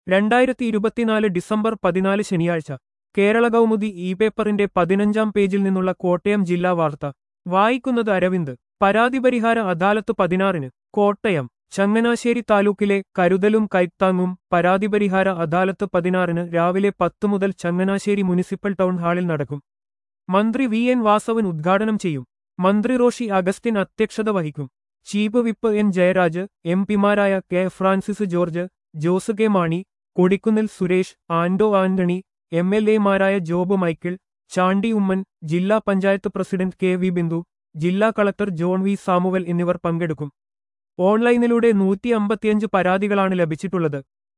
രണ്ടായിരത്തി ഇരുപത്തിനാല് ഡിസംബർ പതിനാല് ശനിയാഴ്ച കേരള കൗമുദി ഇ പേപ്പറിന്റെ പതിനഞ്ചാം പേജിൽ നിന്നുള്ള കോട്ടയം ജില്ലാ വാർത്ത വായിക്കുന്നത് അരവിന്ദ് പരാതി പരിഹാര അദാലത്ത് പതിനാറിന് കോട്ടയം ചങ്ങനാശ്ശേരി താലൂക്കിലെ കരുതലും കൈത്താങ്ങും പരാതി പരിഹാര അദാലത്ത് പതിനാറിന് രാവിലെ പത്തു മുതൽ ചങ്ങനാശ്ശേരി മുനിസിപ്പൽ ടൗൺ ഹാളിൽ നടക്കും മന്ത്രി വി എൻ വാസവൻ ഉദ്ഘാടനം ചെയ്യും മന്ത്രി റോഷി അഗസ്റ്റിൻ അധ്യക്ഷത വഹിക്കും chief whip N Jayaraj M പിമാരായ K Francis George Jose K Mani Kodikunnil Suresh Anto Antony M L എമാരായ ജോബ് മൈക്കിൾ ചാണ്ടി ഉമ്മൻ ജില്ലാ panchayat president K V Bindu ജില്ലാ കളക്ടർ ജോൺ വി സാമുവൽ എന്നിവർ പങ്കെടുക്കും ഓൺലൈനിലൂടെ നൂറ്റി അമ്പത്തിയഞ്ച് പരാതികളാണ് ലഭിച്ചിട്ടുള്ളത്